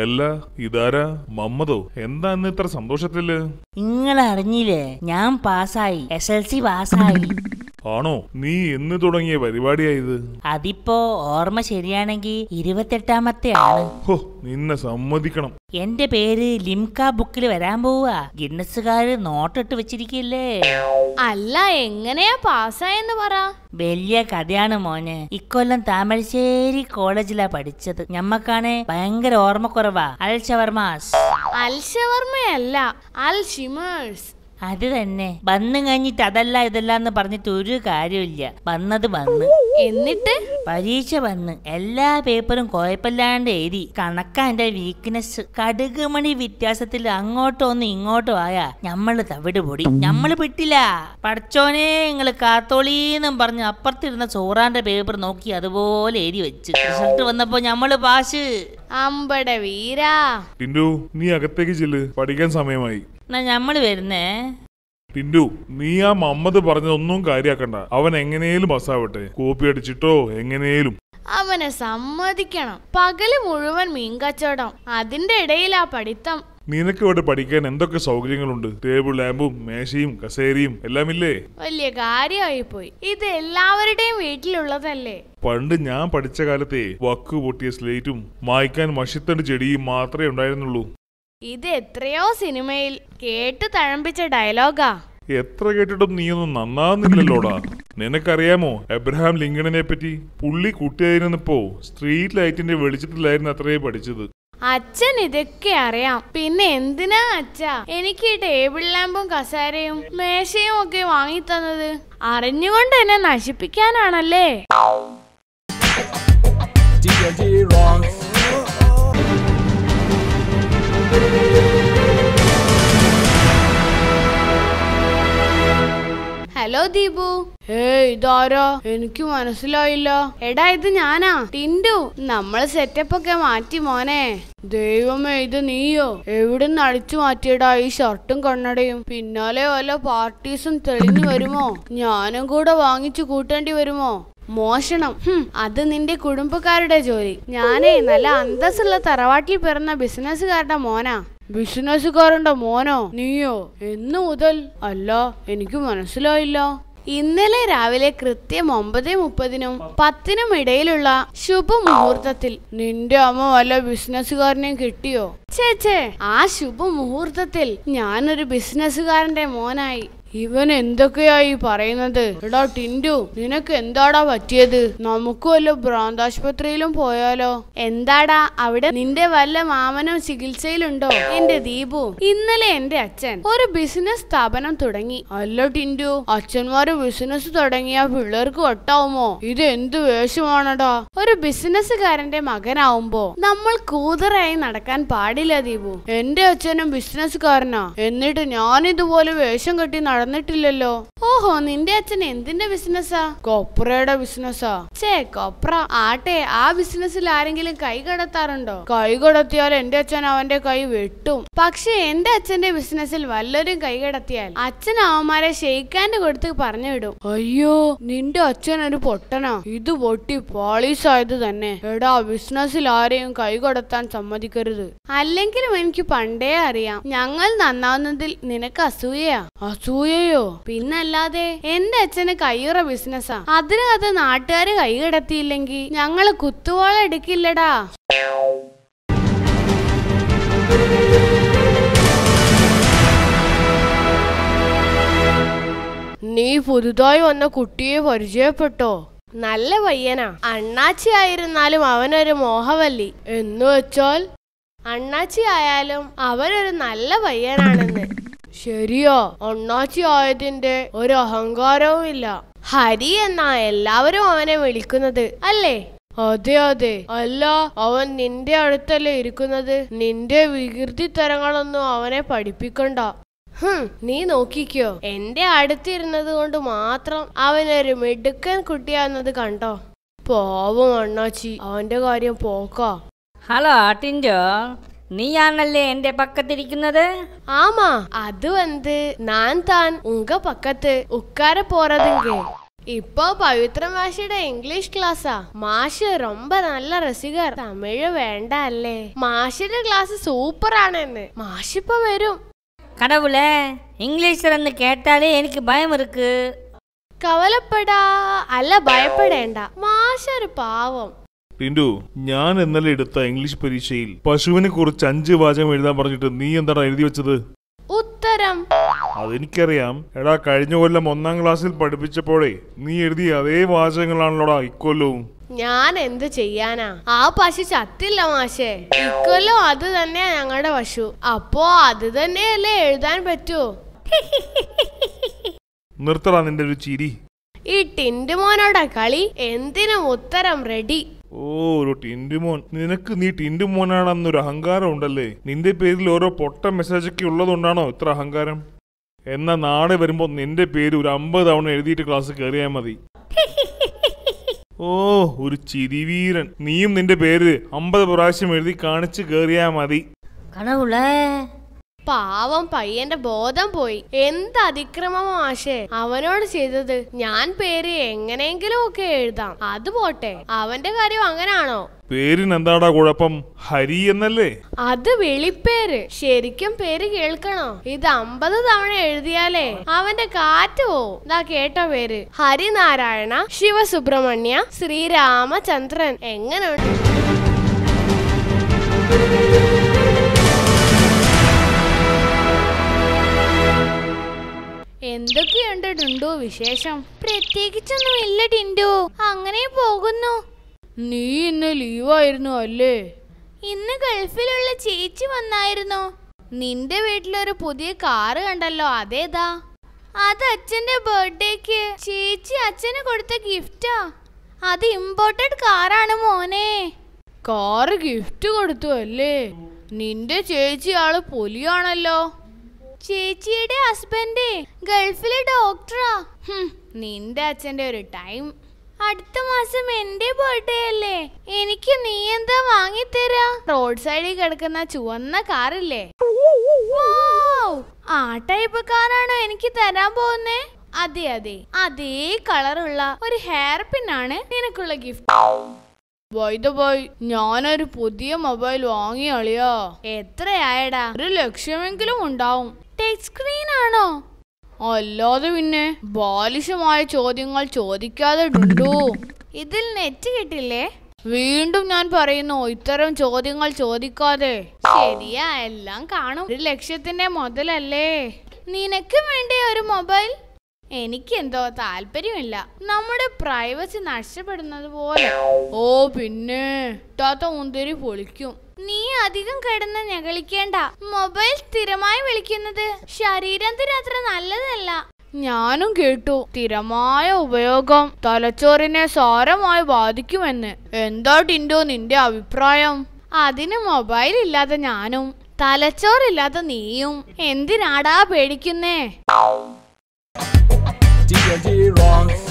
അല്ല ഇതാരാ മമ്മദോ എന്താ ഇന്ന് ഇത്ര സന്തോഷത്തില് നിങ്ങൾ അറിഞ്ഞില്ലേ ഞാൻ പാസ്സായി എസ് എൽ സി പാസ്സായി ആണോ നീ എന്ന് തുടങ്ങിയ പരിപാടിയായത് അതിപ്പോ ഓർമ്മ ശരിയാണെങ്കിൽ ഇരുപത്തെട്ടാമത്തെ ആണ് ഹോ നിന്നെ സമ്മതിക്കണം എന്റെ പേര് ലിംക ബുക്കിൽ വരാൻ പോവാ ഗിന്നസുകാര് നോട്ടിട്ട് വെച്ചിരിക്കില്ലേ അല്ല എങ്ങനെയാ പാസ്സായെന്ന് പറ വലിയ കഥയാണ് മോനെ ഇക്കൊല്ലം താമരശ്ശേരി കോളേജിലാ പഠിച്ചത് ഞമ്മക്കാണെ ഭയങ്കര ഓർമ്മക്കുറവാ അൽ ഷവർമാസ് അൽഷവർമ്മയല്ല അൽ ഷിമേഴ്സ് അത് തന്നെ വന്നു കഴിഞ്ഞിട്ട് അതല്ല ഇതല്ല എന്ന് പറഞ്ഞിട്ട് ഒരു കാര്യമില്ല വന്നത് വന്ന് എന്നിട്ട് പരീക്ഷ വന്ന് എല്ലാ പേപ്പറും കുഴപ്പമില്ലാണ്ട് എഴുതി കണക്കാ എന്റെ വീക്ക്നെസ് കടുക് മണി വ്യത്യാസത്തിൽ അങ്ങോട്ടോ ഒന്ന് ഇങ്ങോട്ടോ ആയാ ഞമ്മള് തവിട് പൊടി ഞമ്മള് വിട്ടില്ല പഠിച്ചോനെ നിങ്ങള് കാത്തോളീന്നും പറഞ്ഞ് അപ്പുറത്തിരുന്ന ചോറാന്റെ പേപ്പർ നോക്കി അതുപോലെ എഴുതി വെച്ച് റിസൾട്ട് വന്നപ്പോ ഞമ്മള് പാസ് അമ്പട വീരാ ടിൻഡു നീ അകത്തേക്ക് ചെല്ല് പഠിക്കാൻ സമയമായി എന്നാ ഞമ്മള് വരുന്നേ ടിൻഡു നീ ആ മമ്മദ് പറഞ്ഞതൊന്നും കാര്യാക്കണ്ട അവൻ എങ്ങനെയും ബസ്സാവട്ടെ കോപ്പി അടിച്ചിട്ടോ എങ്ങനെയും അവനെ സമ്മതിക്കണം പകല് മുഴുവൻ മീൻ കച്ചവടം അതിന്റെ ഇടയിലാ പഠിത്തം നിനക്ക് ഇവിടെ പഠിക്കാൻ എന്തൊക്കെ സൗകര്യങ്ങളുണ്ട് ടേബിൾ ലാമ്പും മേശയും കസേരയും എല്ലാമില്ലേ വലിയ കാര്യമായി പോയി ഇത് എല്ലാവരുടെയും വീട്ടിലുള്ളതല്ലേ പണ്ട് ഞാൻ പഠിച്ച കാലത്തെ വക്ക് പൊട്ടിയ സ്ലേറ്റും മായ്ക്കാൻ മഷിത്തണ്ട് ചെടിയും മാത്രമേ ഉണ്ടായിരുന്നുള്ളൂ ഇത് എത്രയോ സിനിമയിൽ കേട്ടു തഴമ്പിച്ച ഡയലോഗാ എത്ര കേട്ടിട്ടും നീയൊന്നും നന്നാകുന്നില്ലല്ലോടാ നിനക്കറിയാമോ എബ്രഹാം ലിങ്കണിനെ പറ്റി പുള്ളി കുട്ടിയായിരുന്നപ്പോ സ്ട്രീറ്റ് ലൈറ്റിന്റെ വെളിച്ചത്തിലായിരുന്നു അത്രേ പഠിച്ചത് അച്ഛൻ ഇതൊക്കെ അറിയാം പിന്നെ എന്തിനാ അച്ഛ എനിക്ക് ഈ ടേബിൾ ലാമ്പും കസാരയും മേശയും ഒക്കെ വാങ്ങി തന്നത് അറിഞ്ഞുകൊണ്ട് എന്നെ നശിപ്പിക്കാനാണല്ലേ TNT rocks. ഹലോ ദീപു ഏയ് ഇതാരാ എനിക്ക് മനസ്സിലായില്ല എടാ ഇത് ഞാനാ ടിൻഡു നമ്മള് സെറ്റപ്പ് ഒക്കെ മാറ്റി മോനെ ദൈവമേ ഇത് നീയോ എവിടുന്ന് അടിച്ചു മാറ്റിയടാ ഈ ഷർട്ടും കണ്ണടയും പിന്നാലെ വല്ല പാർട്ടീസും തെളിഞ്ഞു വരുമോ ഞാനും കൂടെ വാങ്ങിച്ചു കൂട്ടേണ്ടി വരുമോ മോഷണം ഹും, അത് നിന്റെ കുടുംബക്കാരുടെ ജോലി ഞാനേ നല്ല അന്തസ്സുള്ള തറവാട്ടിൽ പിറന്ന ബിസിനസ്സുകാരുടെ മോനാ ബിസിനസ്സുകാരന്റെ മോനോ നീയോ എന്ന് മുതൽ അല്ല എനിക്ക് മനസ്സിലായില്ല ഇന്നലെ രാവിലെ കൃത്യം ഒമ്പത് മുപ്പതിനും പത്തിനും ഇടയിലുള്ള ശുഭമുഹൂർത്തത്തിൽ നിന്റെ അമ്മ വല്ല ബിസിനസ്സുകാരനെയും കിട്ടിയോ ചേച്ചേ ആ ശുഭമുഹൂർത്തത്തിൽ ഞാനൊരു ബിസിനസ്സുകാരന്റെ മോനായി ഇവൻ എന്തൊക്കെയായി പറയുന്നത് എടാ ടിൻഡു നിനക്ക് എന്താടാ പറ്റിയത് നമുക്ക് വല്ല ഭ്രാന്താശുപത്രിയിലും പോയാലോ എന്താടാ അവിടെ നിന്റെ വല്ല മാമനും ചികിത്സയിലുണ്ടോ എന്റെ ദീപു ഇന്നലെ എന്റെ അച്ഛൻ ഒരു ബിസിനസ് സ്ഥാപനം തുടങ്ങി അല്ല ടിൻഡു അച്ഛന്മാര് ബിസിനസ് തുടങ്ങിയ പിള്ളേർക്ക് വട്ടാവുമോ ഇത് എന്ത് വേഷമാണടാ ഒരു ബിസിനസ്സുകാരന്റെ മകനാവുമ്പോ നമ്മൾ കൂതറായി നടക്കാൻ പാടില്ല ദീപു എന്റെ അച്ഛനും ബിസിനസ്സുകാരനാ എന്നിട്ട് ഞാൻ ഇതുപോലെ വേഷം കെട്ടി നടന്നിട്ടില്ലല്ലോ ഓഹോ നിന്റെ അച്ഛൻ എന്തിന്റെ ബിസിനസ്സാ കൊപ്രയുടെ ബിസിനസ്സാ ചേ കൊപ്ര ആട്ടെ ആ ബിസിനസ്സിൽ ആരെങ്കിലും കൈ കടത്താറുണ്ടോ കൈ കടത്തിയാൽ എന്റെ അച്ഛൻ അവന്റെ കൈ വെട്ടും പക്ഷെ എന്റെ അച്ഛന്റെ ബിസിനസ്സിൽ വല്ലവരും കൈ കടത്തിയാൽ അച്ഛൻ അവന്മാരെ ഷെയ്ക്കാൻഡ് കൊടുത്ത് പറഞ്ഞു വിടും അയ്യോ നിന്റെ അച്ഛൻ ഒരു പൊട്ടനാ ഇത് പൊട്ടി പോളീസായത് തന്നെ എടാ ബിസിനസ്സിൽ ആരെയും കൈ കടത്താൻ സമ്മതിക്കരുത് അല്ലെങ്കിലും എനിക്ക് പണ്ടേ അറിയാം ഞങ്ങൾ നന്നാവുന്നതിൽ നിനക്ക് അസൂയയാ അസൂയയോ പിന്നല്ലാതെ എന്റെ അച്ഛന് കയ്യുറ ബിസിനസ്സാ അതിനകത്ത് നാട്ടുകാര് കൈ കടത്തിയില്ലെങ്കിൽ ഞങ്ങള് കുത്തുവാള എടുക്കില്ലടാ നീ പുതുതായി വന്ന കുട്ടിയെ പരിചയപ്പെട്ടോ നല്ല പയ്യനാ അണ്ണാച്ചി ആയിരുന്നാലും അവനൊരു മോഹവല്ലി എന്ന് വെച്ചാൽ അണ്ണാച്ചി ആയാലും അവനൊരു നല്ല പയ്യനാണെന്ന് ശരിയോ അണ്ണാച്ചി ആയതിന്റെ ഒരു അഹങ്കാരവും ഇല്ല ഹരി എന്നാ എല്ലാവരും അവനെ വിളിക്കുന്നത് അല്ലേ അതെ അതെ അല്ല അവൻ നിന്റെ അടുത്തല്ലേ ഇരിക്കുന്നത് നിന്റെ വികൃതി തരങ്ങളൊന്നും അവനെ പഠിപ്പിക്കണ്ട ഹും, നീ നോക്കിക്കോ എന്റെ അടുത്തിരുന്നത് കൊണ്ട് മാത്രം അവനൊരു മിടുക്കൻ കുട്ടിയാന്നത് കണ്ടോ പാവം അണ്ണാച്ചി അവന്റെ കാര്യം പോക്കാ ഹലോ ടിൻഡോ നീയാണല്ലേ എന്റെ പക്കത്തിരിക്കുന്നത് ஆமா அது வந்து நான் தான் உங்க பக்கத்து உட்கார போறதுங்க இப்போ പവിത്ര മാഷയുടെ ഇംഗ്ലീഷ് ക്ലാസ്സാ മാഷ് ரொம்ப നല്ല രസികർ തമിഴ് വേണ്ട അല്ലേ മാഷിന്റെ ക്ലാസ് സൂപ്പർ ആണെന്ന് മാഷിപ്പോ വരും கடவுளே இங்கிலீஷில் இருந்து கேட்டாலே எனக்கு பயம் இருக்கு കവലപ്പെടാ അല്ല ഭയപ്പെടേണ്ട മാഷൊരു പാവം ടിൻഡു ഞാൻ ഇന്നലെ എടുത്ത ഇംഗ്ലീഷ് പരീക്ഷയിൽ പശുവിനെ കുറിച്ച് അഞ്ച് വാചകം എഴുതാൻ പറഞ്ഞിട്ട് നീ എന്താണ് എഴുതി വെച്ചത് ഉത്തരം അതെനിക്കറിയാം എടാ കഴിഞ്ഞ കൊല്ലം ഒന്നാം ക്ലാസ്സിൽ പഠിപ്പിച്ചപ്പോഴേ നീ എഴുതിയ അതേ വാചകങ്ങളാണല്ലോടാ ഇക്കൊല്ലവും ഞാൻ എന്ത് ചെയ്യാനാ ആ പശു ചത്തില്ല മാഷേ ഇക്കൊല്ലം അത് തന്നെയാ ഞങ്ങളുടെ പശു അപ്പോ അത് തന്നെയല്ലേ എഴുതാൻ പറ്റൂ നിർത്തടാ നിന്റെ ഒരു ചിരി ഈ ടിൻഡുമോനോടാ കളി എന്തിനും ഉത്തരം റെഡി ഓ ഒരു ടിൻഡുമോൻ നിനക്ക് നീ ടിൻഡുമോനാണെന്നൊരു അഹങ്കാരം ഉണ്ടല്ലേ നിന്റെ പേരിൽ ഓരോ പൊട്ട മെസ്സേജ് ഒക്കെ ഉള്ളതുകൊണ്ടാണോ ഇത്ര അഹങ്കാരം എന്നാ നാളെ വരുമ്പോ നിന്റെ പേര് ഒരു അമ്പത് തവണ എഴുതിയിട്ട് ക്ലാസ് കയറിയാൽ മതി ഓ ഒരു ചിരിവീരൻ നീയും നിന്റെ പേര് അമ്പത് പ്രാവശ്യം എഴുതി കാണിച്ച് കയറിയാ മതി கடவுளே പാവം പയ്യന്റെ ബോധം പോയി എന്ത് അതിക്രമമോ മാഷേ അവനോട് ചെയ്തത് ഞാൻ പേര് എങ്ങനെയെങ്കിലും ഒക്കെ എഴുതാം അത് പോട്ടെ അവന്റെ കാര്യം അങ്ങനാണോ പേരിന് എന്താടാ കുഴപ്പം ഹരി എന്നല്ലേ അത് വിളിപ്പേര് ശരിക്കും പേര് കേൾക്കണോ ഇത് അമ്പത് തവണ എഴുതിയാലേ അവന്റെ കാറ്റ് പോവും ഇതാ കേട്ട പേര് ഹരിനാരായണ ശിവസുബ്രഹ്മണ്യ ശ്രീരാമചന്ദ്രൻ എങ്ങനെയുണ്ട് എന്തൊക്കെയുണ്ട് ടിൻഡു വിശേഷം പ്രത്യേകിച്ചൊന്നും ഇല്ല ടിൻഡു അങ്ങനെ പോകുന്നു നീ ഇന്ന് ലീവായിരുന്നു അല്ലേ ഇന്ന് ഗൾഫിലുള്ള ചേച്ചി വന്നായിരുന്നോ നിന്റെ വീട്ടിലൊരു പുതിയ കാറ് കണ്ടല്ലോ അതേതാ അത് അച്ഛന്റെ ബർത്ത്ഡേക്ക് ചേച്ചി അച്ഛന് കൊടുത്ത ഗിഫ്റ്റാ അത് ഇമ്പോർട്ടഡ് കാറാണ് മോനെ കാറ് ഗിഫ്റ്റ് കൊടുത്തു അല്ലേ നിന്റെ ചേച്ചി ആള് പൊലിയാണല്ലോ ചേച്ചിയുടെ ഹസ്ബൻഡ് ഗൾഫിലെ ഡോക്ടറാ ഹും, നിന്റെ അച്ഛന്റെ ഒരു ടൈം അടുത്ത മാസം എന്റെ ബർത്ത്ഡേ അല്ലേ എനിക്ക് നീ എന്താ വാങ്ങിത്തരാ റോഡ് സൈഡിൽ കിടക്കുന്ന ചുവന്ന കാറില്ലേ വൗ! ആ ടൈപ്പ് കാറാണോ എനിക്ക് തരാൻ പോകുന്നേ അതെ അതെ അതേ കളറുള്ള ഒരു ഹെയർ പിൻ ആണ് നിനക്കുള്ള ഗിഫ്റ്റ് വൈദ ബോയ് ഞാനൊരു പുതിയ മൊബൈൽ വാങ്ങി അളിയാ എത്രയായടാ ഒരു ലക്ഷ്യമെങ്കിലും ഉണ്ടാവും ടച്ച് സ്ക്രീൻ ആണോ അല്ലാതെ പിന്നെ ബാലിശമായ ചോദ്യങ്ങൾ ചോദിക്കാതെ ഡുണ്ടു ഇതിൽ നെറ്റ് കിട്ടില്ലേ വീണ്ടും ഞാൻ പറയുന്നു ഇത്തരം ചോദ്യങ്ങൾ ചോദിക്കാതെ ശരിയാ എല്ലാം കാണും ഒരു ലക്ഷ്യത്തിന്റെ മുതലല്ലേ നിനക്ക് വേണ്ടേ ഒരു മൊബൈൽ എനിക്കെന്തോ താല്പര്യമില്ല നമ്മുടെ പ്രൈവസി നഷ്ടപ്പെടുന്നത് പോലെ ഓ പിന്നെ ഇട്ടാത്ത മുന്തിരി പൊളിക്കും നീ അധികം കിടന്ന് ഞകളിക്കേണ്ട മൊബൈൽ സ്ഥിരമായി വിളിക്കുന്നത് ശരീരത്തിന് അത്ര നല്ലതല്ല ഞാനും കേട്ടു സ്ഥിരമായ ഉപയോഗം തലച്ചോറിനെ സാരമായി ബാധിക്കുമെന്ന് എന്താ ടിൻഡോ നിന്റെ അഭിപ്രായം അതിന് മൊബൈൽ ഇല്ലാത്ത ഞാനും തലച്ചോറില്ലാത്ത നീയും എന്തിനാടാ പേടിക്കുന്നേ D&D wrongs.